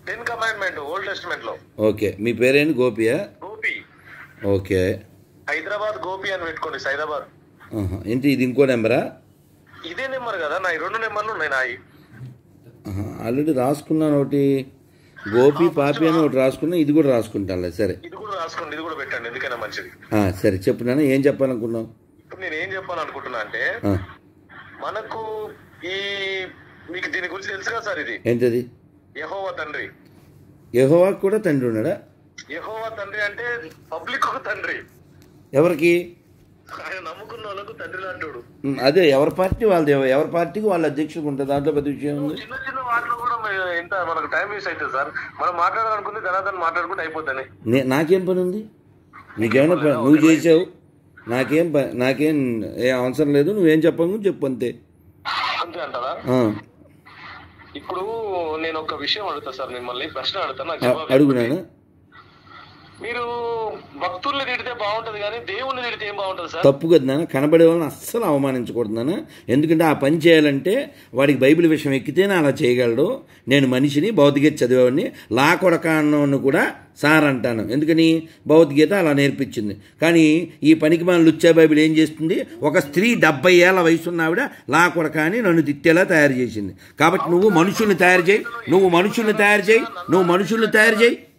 Ten commandment old testament లో okay మీ పేరేంటి గోపియా గోపి ఓకే హైదరాబాద్ గోపి అని పెట్టుకోండి సైదాబాద్ ఆహా. ఏంటి ఇది ఇంకో నెంబరా ఇదే నెంబర్ కదా నా ఈ రెండు నెంబర్లు ఉన్నాయి నాయి ఆహా. ఆల్రెడీ రాసుకున్నాను ఒకటి గోపి పాపి అని ఒకటి రాసుకున్నా ఇది కూడా రాసుకుంటానులే సరే ఇది కూడా రాసుకోండి ఇది కూడా పెట్టండి ఎందుకైనా మంచిది ఆ, సరే చెప్పు నాన్న ఏం చెప్పాలనుకున్నావు ఇప్పుడు నేను ఏం చెప్పాలనుకుంటున్నా అంటే ఆ, మనకు ఈ మీకు దీని గురించి తెలుసు కదా సార్ ఇది ఏంటది యహోవా తండ్రి యెహోవాకు కూడా తండ్రి ఉన్నాడా యహోవా తండ్రి అంటే పబ్లిక్ ఒక తండ్రి ఎవరికి ఆయన నమ్ముకున్న వాళ్ళకు తండ్రి లాంటోడు ఉమ్, అదే ఎవరి పార్టీ వాళ్ళది ఎవ- ఎవరి పార్టీకి వాళ్ళ అధ్యక్షుడు ఉంటుంది దాంట్లో పెద్ద విషయం ఉంది చిన్న చిన్న వాటిలో కూడా మే- ఎంత మనకు టైం వేస్ట్ అవుతుంది సార్ మనం మాట్లాడాలనుకుంది ధనాధన్ మాట్లాడుకుంటే అయిపోతుంది నే- నాకేం పని ఉంది నీకేమైనా పని నువ్వు చేసావు నాకేం పని నాకేం ఏ అవసరం లేదు నువ్వేం చెప్పను చెప్పు అంతే అంతే అంటారా ఆ, ఇప్పుడు నేను ఒక విషయం అడుగుతా సార్ మిమ్మల్ని ప్రశ్న అడుగుతా నాకు అ- జవాబు అడుగు చెప్పండి. నాన్న మీరు భక్తుల్ని తిడితే బాగుంటది కానీ దేవుణ్ణి తిడితే ఏం బాగుంటది సార్ తప్పు కదా నాన్న కనబడే వాళ్ళని అస్సలు అవమానించకూడదు నాన్న ఎందుకంటే ఆ పని చేయాలంటే వాడికి బైబిల్ విషయం ఎక్కితేనే అలా చేయగలడు నేను మనిషిని భౌతికత చదివేవాడిని లా కొడక అన్నవాడిని కూడా సార్ అంటాను ఎందుకని భౌతికత అలా నేర్పించింది కానీ ఈ పనికి మన లుచ్చా బైబిల్ ఏం చేస్తుంది ఒక స్త్రీ డెబ్బై ఏళ్ళ వయసున్న ఆవిడ లా కొడక అని నన్ను తిట్టేలా తయారు చేసింది కాబట్టి నువ్వు మనుషుల్ని తయారు చేయి నువ్వు మనుషుల్ని తయారు చేయి నువ్వు మనుషుల్ని తయారు చేయి